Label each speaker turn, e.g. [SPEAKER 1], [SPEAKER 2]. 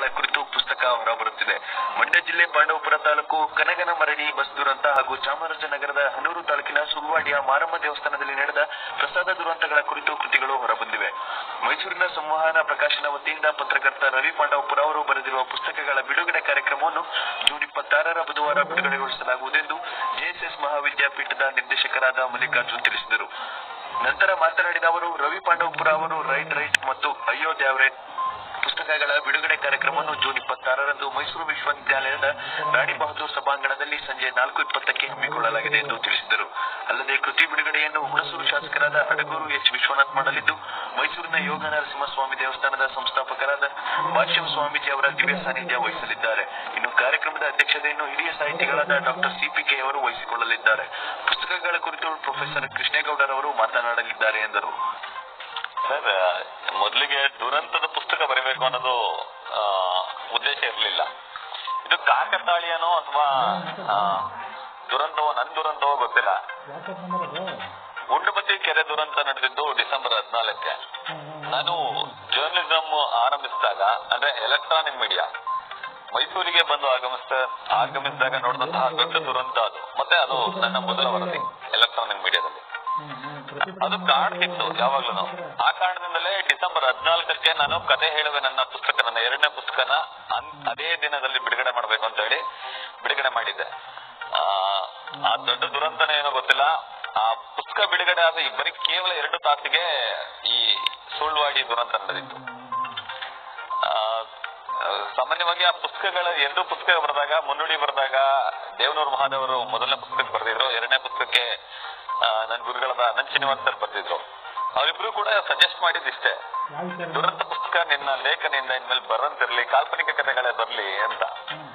[SPEAKER 1] ದುರಂತಗಳ ಕುರಿತು ಪುಸ್ತಕ ಹೊರಬರುತ್ತಿದೆ ಮಂಡ್ಯ ಜಿಲ್ಲೆ ಪಾಂಡವಪುರ ತಾಲೂಕು ಕನಗನ ಮರಡಿ ಬಸ್ ದುರಂತ ಹಾಗೂ ಚಾಮರಾಜನಗರದ ಹನೂರು ತಾಲೂಕಿನ ಸುಳ್ವಾಡಿಯ ಮಾರಮ್ಮ ದೇವಸ್ಥಾನದಲ್ಲಿ ನಡೆದ ಪ್ರಸಾದ ದುರಂತಗಳ ಕುರಿತು ಕೃತಿಗಳು ಹೊರಬಂದಿವೆ ಮೈಸೂರಿನ ಸಂವಹನ ಪ್ರಕಾಶನ ವತಿಯಿಂದ ಪತ್ರಕರ್ತ ರವಿ ಪಾಂಡವಪುರ ಅವರು ಬರೆದಿರುವ ಪುಸ್ತಕಗಳ ಬಿಡುಗಡೆ ಕಾರ್ಯಕ್ರಮವನ್ನು ಜೂನ್ ಇಪ್ಪತ್ತಾರರ ಬುಧವಾರ ಬಿಡುಗಡೆಗೊಳಿಸಲಾಗುವುದೆಂದು ಜೆಎಸ್ಎಸ್ ಮಹಾವಿದ್ಯಾಪೀಠದ ನಿರ್ದೇಶಕರಾದ ಮಲ್ಲಿಕಾರ್ಜುನ್ ತಿಳಿಸಿದರು ನಂತರ ಮಾತನಾಡಿದ ಅವರು ರವಿ ಪಾಂಡವಪುರ ಅವರು ರೈಟ್ ರೈಟ್ ಮತ್ತು ಅಯ್ಯೋ ದ್ಯಾವ್ರೆ ಪುಸ್ತಕಗಳ ಬಿಡುಗಡೆ ಕಾರ್ಯಕ್ರಮವನ್ನು ಜೂನ್ ಇಪ್ಪತ್ತಾರರಂದು ಮೈಸೂರು ವಿಶ್ವವಿದ್ಯಾಲಯದ ರಾಣಿ ಬಹದ್ದೂರ್ ಸಭಾಂಗಣದಲ್ಲಿ ಸಂಜೆ ನಾಲ್ಕು ಇಪ್ಪತ್ತಕ್ಕೆ ಹಮ್ಮಿಕೊಳ್ಳಲಾಗಿದೆ ಎಂದು ತಿಳಿಸಿದರು ಅಲ್ಲದೆ ಕೃತಿ ಬಿಡುಗಡೆಯನ್ನು ಹುಣಸೂರು ಶಾಸಕರಾದ ಅಡಗೂರು ಎಚ್ ವಿಶ್ವನಾಥ್ ಮಾಡಲಿದ್ದು ಮೈಸೂರಿನ ಯೋಗ ನರಸಿಂಹಸ್ವಾಮಿ ದೇವಸ್ಥಾನದ ಸಂಸ್ಥಾಪಕರಾದ ಭಾಷ್ಯಂ ಸ್ವಾಮೀಜಿ ಅವರ ದಿವ್ಯ ಸಾನ್ನಿಧ್ಯ ವಹಿಸಲಿದ್ದಾರೆ ಇನ್ನು ಕಾರ್ಯಕ್ರಮದ ಅಧ್ಯಕ್ಷತೆಯನ್ನು ಹಿರಿಯ ಸಾಹಿತಿಗಳಾದ ಡಾಕ್ಟರ್ ಸಿಪಿಕೆ ಅವರು ವಹಿಸಿಕೊಳ್ಳಲಿದ್ದಾರೆ ಪುಸ್ತಕಗಳ ಕುರಿತು ಪ್ರೊಫೆಸರ್ ಕೃಷ್ಣೇಗೌಡರವರು ಮಾತನಾಡಲಿದ್ದಾರೆ ಎಂದರು
[SPEAKER 2] ಸರ್ ಮೊದಲಿಗೆ ದುರಂತದ ಪುಸ್ತಕ ಬರೀಬೇಕು ಅನ್ನೋದು ಆ, ಉದ್ದೇಶ ಇರಲಿಲ್ಲ ಇದು ಕಾಕತಾಳೀಯನೋ ಅಥವಾ ದುರಂತವೋ ನನ್ ದುರಂತವೋ ಗೊತ್ತಿಲ್ಲ ಉಂಡುಮತಿ ಕೆರೆ ದುರಂತ ನಡೆದಿದ್ದು ಡಿಸೆಂಬರ್ ಹದಿನಾಲ್ಕಕ್ಕೆ ನಾನು ಜರ್ನಲಿಸಂ ಆರಂಭಿಸಿದಾಗ ಅಂದ್ರೆ ಎಲೆಕ್ಟ್ರಾನಿಕ್ ಮೀಡಿಯಾ ಮೈಸೂರಿಗೆ ಬಂದು ಆಗಮಿಸ್ತ ಆಗಮಿಸಿದಾಗ ನೋಡಿದಂತಹ ದೊಡ್ಡ ದುರಂತ ಅದು ಮತ್ತೆ ಅದು ನನ್ನ ಮೊದಲ ವರದಿ ಎಲೆಕ್ಟ್ರಾನಿಕ್ ಮೀಡಿಯಾದಲ್ಲಿ ಅದು ಕಾಡ್ತಿತ್ತು ಯಾವಾಗ್ಲೂ ಆ ಕಾರಣದಿಂದಲೇ ಡಿಸೆಂಬರ್ ಹದಿನಾಲ್ಕಕ್ಕೆ ನಾನು ಕತೆ ಹೇಳುವೆ ನನ್ನ ಪುಸ್ತಕ ನನ್ನ ಎರಡನೇ ಪುಸ್ತಕನ ಅನ್- ಅದೇ ದಿನದಲ್ಲಿ ಬಿಡುಗಡೆ ಮಾಡಬೇಕು ಅಂತ ಹೇಳಿ ಬಿಡುಗಡೆ ಮಾಡಿದ್ದೆ ಆ, ಆ ದೊಡ್ಡ ದುರಂತನೇ ಏನೋ ಗೊತ್ತಿಲ್ಲ ಆ ಪುಸ್ತಕ ಬಿಡುಗಡೆ ಆದ ಈ ಬರೀ ಕೇವಲ ಎರಡು ತಾಸಿಗೆ ಈ ಸುಳ್ವಾಡಿ ದುರಂತ ನಡೆದಿತ್ತು ಆ, ಸಾಮಾನ್ಯವಾಗಿ ಆ ಪುಸ್ತಕಗಳ ಎರಡು ಪುಸ್ತಕ ಬರೆದಾಗ ಮುನ್ನುಡಿ ಬರೆದಾಗ ದೇವನೂರು ಮಹಾದೇವರು ಮೊದಲನೇ ಪುಸ್ತಕ ಬರೆದಿದ್ರು ಎರಡನೇ ಪುಸ್ತಕಕ್ಕೆ ಆ, ನನ್ನ ಗುರುಗಳಾದ ಅನಂತ್ ಶ್ರೀನಿವಾಸ್ ಸರ್ ಬರೆದಿದ್ರು ಅವರಿಬ್ರು ಕೂಡ ಸಜೆಸ್ಟ್ ಮಾಡಿದಿಷ್ಟೇ ದುರಂತ ಪುಸ್ತಕ ನಿನ್ನ ಲೇಖನಿಂದ ಇನ್ಮೇಲೆ ಬರಂತಿರ್ಲಿ ಕಾಲ್ಪನಿಕ ಕಥೆಗಳೇ ಬರ್ಲಿ ಅಂತ